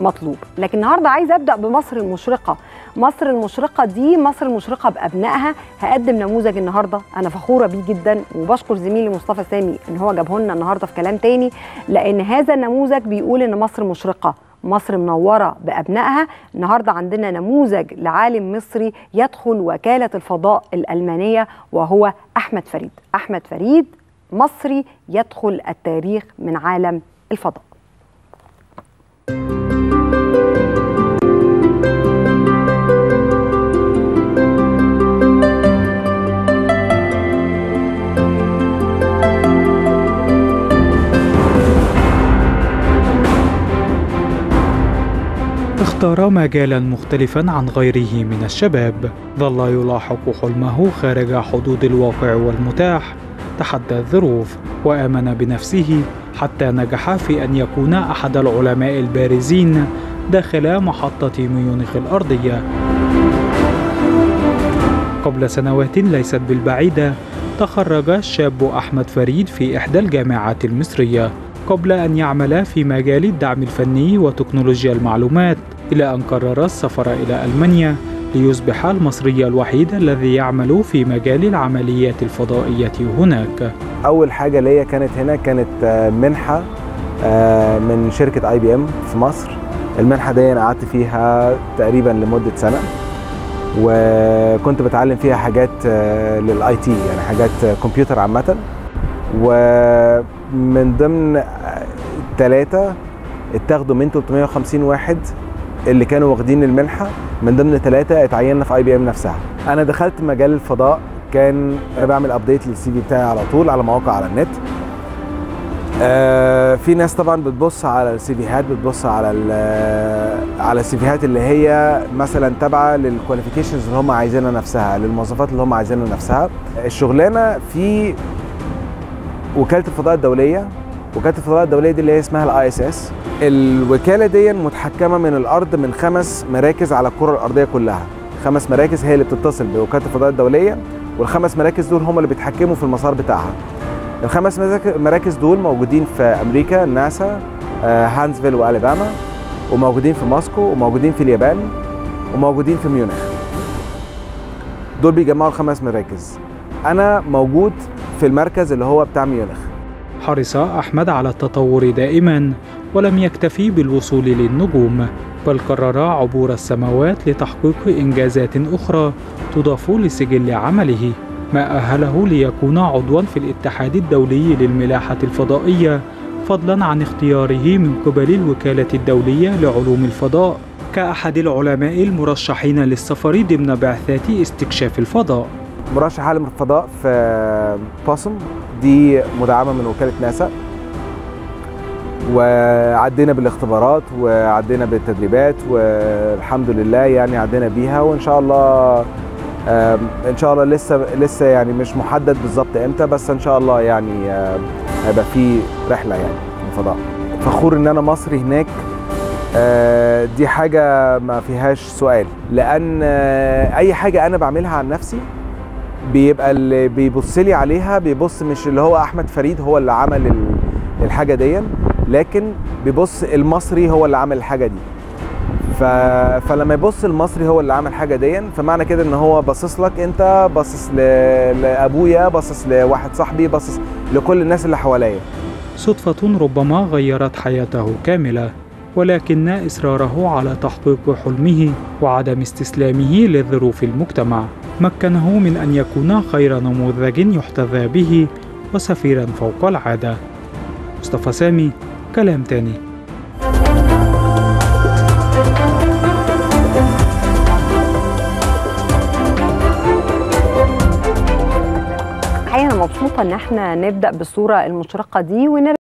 مطلوب لكن النهارده عايزه ابدا بمصر المشرقه مصر المشرقه دي مصر المشرقه بابنائها هقدم نموذج النهارده انا فخوره بيه جدا وبشكر زميلي مصطفى سامي ان هو جابه لنا النهارده في كلام تاني لان هذا النموذج بيقول ان مصر مشرقه مصر منوره بابنائها النهارده عندنا نموذج لعالم مصري يدخل وكاله الفضاء الالمانيه وهو احمد فريد احمد فريد مصري يدخل التاريخ من عالم الفضاء اختار مجالا مختلفا عن غيره من الشباب ظل يلاحق حلمه خارج حدود الواقع والمتاح تحدى الظروف وامن بنفسه حتى نجح في ان يكون احد العلماء البارزين داخل محطه ميونخ الارضيه قبل سنوات ليست بالبعيده تخرج الشاب احمد فريد في احدى الجامعات المصريه قبل أن يعمل في مجال الدعم الفني وتكنولوجيا المعلومات إلى أن قرر السفر إلى ألمانيا ليصبح المصري الوحيد الذي يعمل في مجال العمليات الفضائية هناك أول حاجة ليا كانت هنا كانت منحة من شركة اي بي ام في مصر المنحة دي أنا قعدت فيها تقريبا لمدة سنة وكنت بتعلم فيها حاجات للاي تي يعني حاجات كمبيوتر عامة ومن ضمن ثلاثة اتاخدوا من 350 واحد اللي كانوا واخدين المنحة من ضمن ثلاثة اتعيننا في اي بي ام نفسها انا دخلت مجال الفضاء كان انا بعمل ابديت للسي في بتاعي على طول على مواقع على النت آه في ناس طبعا بتبص على السيفيهات بتبص على على السيفيهات اللي هي مثلا تابعه للكواليفيكيشنز اللي هم عايزينها نفسها للمواصفات اللي هم عايزينها نفسها الشغلانه في وكاله الفضاء الدوليه وكاله الفضاء الدوليه دي اللي هي اسمها الاي اس اس الوكاله دي متحكمه من الارض من خمس مراكز على الكره الارضيه كلها خمس مراكز هي اللي بتتصل بوكاله الفضاء الدوليه والخمس مراكز دول هم اللي بيتحكموا في المسار بتاعها الخمس مراكز دول موجودين في امريكا ناسا هانسفيل والاباما وموجودين في موسكو وموجودين في اليابان وموجودين في ميونخ دول بيجمعوا الخمس مراكز انا موجود في المركز اللي هو بتاع ميونخ حرص أحمد على التطور دائما ولم يكتفي بالوصول للنجوم بل قرر عبور السماوات لتحقيق إنجازات أخرى تضاف لسجل عمله ما أهله ليكون عضوا في الاتحاد الدولي للملاحة الفضائية فضلا عن اختياره من قبل الوكالة الدولية لعلوم الفضاء كأحد العلماء المرشحين للسفر ضمن بعثات استكشاف الفضاء مرشح عالم الفضاء في باسم دي مدعمه من وكاله ناسا وعدينا بالاختبارات وعدينا بالتدريبات والحمد لله يعني عدينا بيها وان شاء الله ان شاء الله لسه لسه يعني مش محدد بالظبط امتى بس ان شاء الله يعني هيبقى في رحله يعني في الفضاء فخور ان انا مصري هناك دي حاجه ما فيهاش سؤال لان اي حاجه انا بعملها عن نفسي بيبقى اللي بيبص لي عليها بيبص مش اللي هو احمد فريد هو اللي عمل الحاجه دي لكن بيبص المصري هو اللي عمل الحاجه دي ف... فلما يبص المصري هو اللي عمل حاجه دي فمعنى كده ان هو باصص لك انت باصص ل... لابويا باصص لواحد صاحبي باصص لكل الناس اللي حواليا صدفه ربما غيرت حياته كامله ولكن اصراره على تحقيق حلمه وعدم استسلامه لظروف المجتمع مكنه من ان يكون خير نموذج يحتذى به وسفيرا فوق العاده مصطفى سامي كلام تاني الحقيقه انا مبسوطه ان احنا نبدا بالصوره المشرقه دي ونرجع